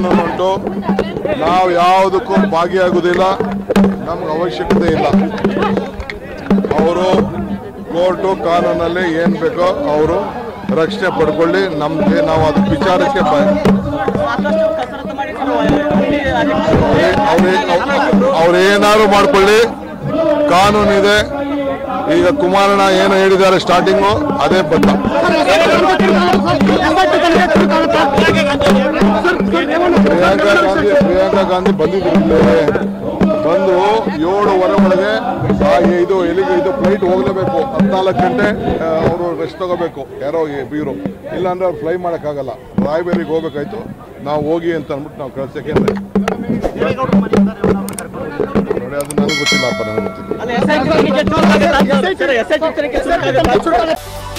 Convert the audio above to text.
ಕಾನೂನುಂಟು ನಾವು ಯಾವುದಕ್ಕೂ ಭಾಗಿಯಾಗುವುದಿಲ್ಲ ನಮ್ಗೆ ಅವಶ್ಯಕತೆ ಇಲ್ಲ ಅವರು ಕೋರ್ಟು ಕಾನೂನಲ್ಲಿ ಏನು ಬೇಕೋ ಅವರು ರಕ್ಷಣೆ ಪಡ್ಕೊಳ್ಳಿ ನಮಗೆ ನಾವು ಅದು ವಿಚಾರಕ್ಕೆ ಬ ಸಾಕಷ್ಟು ಕಸರತ್ತು ಮಾಡಿ ಸರ್ ಅವ್ರೇ ಅವ್ರೇನಾದ್ರು ಮಾಡ್ಕೊಳ್ಳಿ ಕಾನೂನಿದೆ ಈಗ ಕುಮಾರಣ್ಣ ಏನು ಹೇಳಿದ್ದಾರೆ ಸ್ಟಾರ್ಟಿಂಗು ಅದೇ ಬದ್ಧ ಪ್ರಿಯಾಂಕಾ ಗಾಂಧಿ ಪ್ರಿಯಾಂಕಾ ಗಾಂಧಿ ಬಂದಿದ್ರು ಇಲ್ಲಿ. ಬಂದು ಏಳುವರೆ ಒಳಗೆ ಆ ಇದು ಎಲ್ಲಿಗೆ ಇದು ಫ್ಲೈಟ್ ಹೋಗ್ಲೇಬೇಕು ಹದಿನಾಲ್ಕು ಗಂಟೆ ಅವರು ರೆಸ್ಟ್ ತಗೋಬೇಕು ಯಾರೋ ಈ ಬೀರು ಇಲ್ಲಾಂದ್ರೆ ಅವ್ರು ಫ್ಲೈ ಮಾಡೋಕ್ಕಾಗಲ್ಲ ರಾಯಬೇರಿಗೆ ಹೋಗ್ಬೇಕಾಯ್ತು ನಾವು ಹೋಗಿ ಅಂತ ಅಂದ್ಬಿಟ್ಟು ನಾವು ಕಳ್ಸಕ್ಕೆ ನೋಡಿ ಅದು ನನಗೆ ಗೊತ್ತಿಲ್ಲಪ್ಪ ನನಗೆ ಗೊತ್ತಿಲ್ಲ S I T S I T